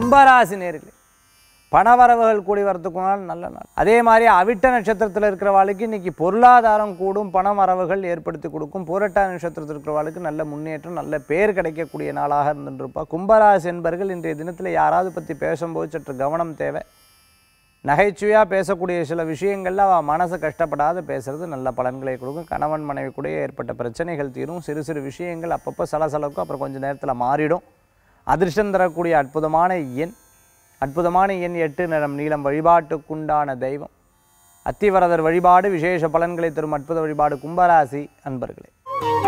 கும்பராசி நேரில் பணவரவுகள் கூடி வரத்துக்குனால் நல்ல நாள் அதே மாதிரி அவிட்ட நட்சத்திரத்தில் இருக்கிறவாளுக்கு இன்னைக்கு பொருளாதாரம் கூடும் பண வரவுகள் ஏற்படுத்தி கொடுக்கும் பூரட்டா நட்சத்திரத்தில் இருக்கிறவாளுக்கு நல்ல முன்னேற்றம் நல்ல பேர் கிடைக்கக்கூடிய நாளாக இருந்துருப்பா கும்பராசி என்பர்கள் இன்றைய தினத்தில் யாராவது பற்றி பேசும்போது சற்று கவனம் தேவை நகைச்சுவையாக பேசக்கூடிய சில விஷயங்கள்ல அவள் மனசு கஷ்டப்படாத பேசுறது நல்ல பலன்களை கொடுக்கும் கணவன் மனைவி கூட ஏற்பட்ட பிரச்சனைகள் தீரும் சிறு சிறு விஷயங்கள் அப்பப்போ சலசலக்கும் அப்புறம் கொஞ்சம் நேரத்தில் மாறிடும் அதிர்ஷ்டம் தரக்கூடிய அற்புதமான எண் அற்புதமான எண் எட்டு நிறம் நீளம் வழிபாட்டுக்குண்டான தெய்வம் அத்திவரதர் வழிபாடு விசேஷ பலன்களை தரும் அற்புத வழிபாடு கும்பராசி அன்பர்களே